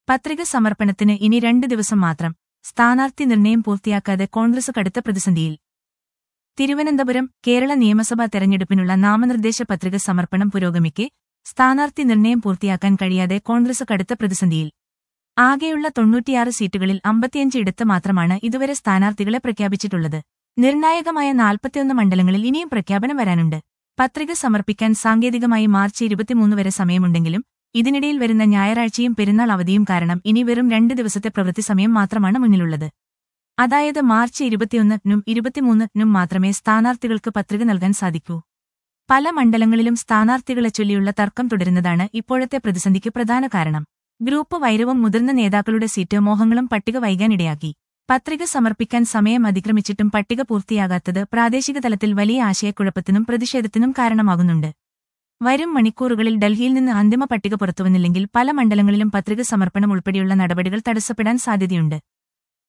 പത്രിക സമർപ്പണത്തിന് ഇനി രണ്ട് ദിവസം മാത്രം സ്ഥാനാർത്ഥി നിർണയം പൂർത്തിയാക്കാതെ കോൺഗ്രസ് കടുത്ത പ്രതിസന്ധിയിൽ തിരുവനന്തപുരം കേരള നിയമസഭാ തെരഞ്ഞെടുപ്പിനുള്ള നാമനിർദ്ദേശ പത്രിക സമർപ്പണം പുരോഗമിക്കെ സ്ഥാനാർത്ഥി നിർണയം പൂർത്തിയാക്കാൻ കഴിയാതെ കോൺഗ്രസ് കടുത്ത പ്രതിസന്ധിയിൽ ആകെയുള്ള തൊണ്ണൂറ്റിയാറ് സീറ്റുകളിൽ അമ്പത്തിയഞ്ച് ഇടത്ത് മാത്രമാണ് ഇതുവരെ സ്ഥാനാർത്ഥികളെ പ്രഖ്യാപിച്ചിട്ടുള്ളത് നിർണായകമായ നാൽപ്പത്തിയൊന്ന് മണ്ഡലങ്ങളിൽ ഇനിയും പ്രഖ്യാപനം വരാനുണ്ട് പത്രിക സമർപ്പിക്കാൻ സാങ്കേതികമായി മാർച്ച് ഇരുപത്തിമൂന്ന് വരെ സമയമുണ്ടെങ്കിലും ഇതിനിടയിൽ വരുന്ന ഞായറാഴ്ചയും പെരുന്നാൾ അവധിയും കാരണം ഇനി വെറും രണ്ട് ദിവസത്തെ പ്രവൃത്തി സമയം മാത്രമാണ് മുന്നിലുള്ളത് അതായത് മാർച്ച് ഇരുപത്തിയൊന്നിനും ഇരുപത്തിമൂന്നിനും മാത്രമേ സ്ഥാനാർത്ഥികൾക്ക് പത്രിക നൽകാൻ സാധിക്കൂ പല മണ്ഡലങ്ങളിലും സ്ഥാനാർത്ഥികളെ ചൊല്ലിയുള്ള തർക്കം തുടരുന്നതാണ് ഇപ്പോഴത്തെ പ്രതിസന്ധിക്ക് പ്രധാന കാരണം ഗ്രൂപ്പ് വൈരവും മുതിർന്ന നേതാക്കളുടെ സീറ്റ് മോഹങ്ങളും പട്ടിക വൈകാനിടയാക്കി പത്രിക സമർപ്പിക്കാൻ സമയം അതിക്രമിച്ചിട്ടും പട്ടിക പൂർത്തിയാകാത്തത് പ്രാദേശിക തലത്തിൽ വലിയ ആശയക്കുഴപ്പത്തിനും പ്രതിഷേധത്തിനും കാരണമാകുന്നുണ്ട് വരും മണിക്കൂറുകളിൽ ഡൽഹിയിൽ നിന്ന് അന്തിമ പട്ടിക പുറത്തുവന്നില്ലെങ്കിൽ പല മണ്ഡലങ്ങളിലും പത്രിക സമർപ്പണം ഉൾപ്പെടെയുള്ള നടപടികൾ തടസ്സപ്പെടാൻ സാധ്യതയുണ്ട്